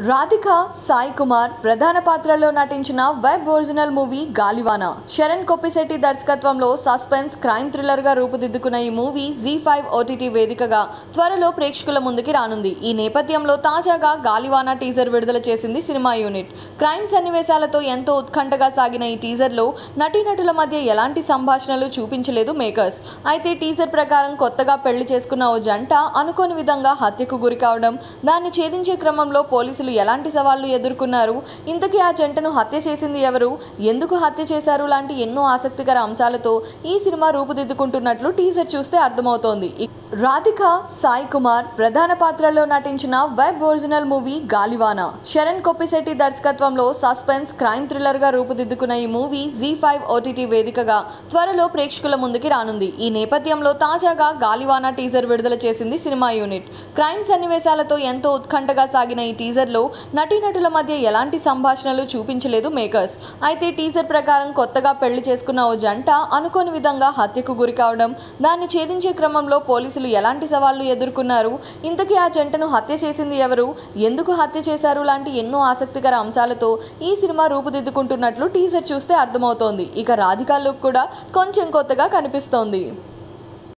రాధిక సాయి కుమార్ ప్రధాన పాత్రలో నటించిన వెబ్ ఒరిజినల్ మూవీ గాలివాన శరణ్ కొప్పిశెట్టి దర్శకత్వంలో సస్పెన్స్ క్రైమ్ థ్రిల్లర్ గా రూపుదిద్దుకున్న ఈ మూవీ జీ ఫైవ్ ఓటీటీ వేదికగా త్వరలో ప్రేక్షకుల ముందుకి రానుంది ఈ నేపథ్యంలో తాజాగా గాలివాన టీజర్ విడుదల చేసింది సినిమా యూనిట్ క్రైమ్ సన్నివేశాలతో ఎంతో ఉత్కంఠగా సాగిన ఈ టీజర్లో నటీనటుల మధ్య ఎలాంటి సంభాషణలు చూపించలేదు మేకర్స్ అయితే టీజర్ ప్రకారం కొత్తగా పెళ్లి చేసుకున్న ఓ జంట అనుకోని విధంగా హత్యకు గురి కావడం దాన్ని ఛేదించే క్రమంలో పోలీసులు ఎలాంటి సవాళ్లు ఎదుర్కొన్నారు ఇంతకీ ఆ జంటను హత్య చేసింది ఎవరు ఎందుకు హత్య చేశారు లాంటి ఎన్నో ఆసక్తికర అంశాలతో ఈ సినిమా రూపుదిద్దుకుంటున్నట్లు టీజర్ చూస్తే అర్థమవుతోంది ఇ- రాధిక సాయి కుమార్ ప్రధాన పాత్రలో నటించిన వెబ్ ఒరిజినల్ మూవీ గాలివాన శరణ్ కొప్పిశెట్టి దర్శకత్వంలో సస్పెన్స్ క్రైమ్ థ్రిల్లర్ గా రూపుదిద్దుకున్న ఈ మూవీ జీ ఫైవ్ ఓటీటీ వేదికగా త్వరలో ప్రేక్షకుల ముందుకి రానుంది ఈ నేపథ్యంలో తాజాగా గాలివాన టీజర్ విడుదల చేసింది సినిమా యూనిట్ క్రైమ్ సన్నివేశాలతో ఎంతో ఉత్కంఠగా సాగిన ఈ టీజర్లో నటీనటుల మధ్య ఎలాంటి సంభాషణలు చూపించలేదు మేకర్స్ అయితే టీజర్ ప్రకారం కొత్తగా పెళ్లి చేసుకున్న ఓ జంట అనుకోని విధంగా హత్యకు గురి కావడం దాన్ని ఛేదించే క్రమంలో పోలీసులు ఎలాంటి సవాళ్లు ఎదుర్కొన్నారు ఇంతకీ ఆ జంటను హత్య చేసింది ఎవరు ఎందుకు హత్య చేశారు లాంటి ఎన్నో ఆసక్తికర అంశాలతో ఈ సినిమా రూపుదిద్దుకుంటున్నట్లు టీజర్ చూస్తే అర్థమవుతోంది ఇక రాధికా లుక్ కూడా కొంచెం కొత్తగా కనిపిస్తోంది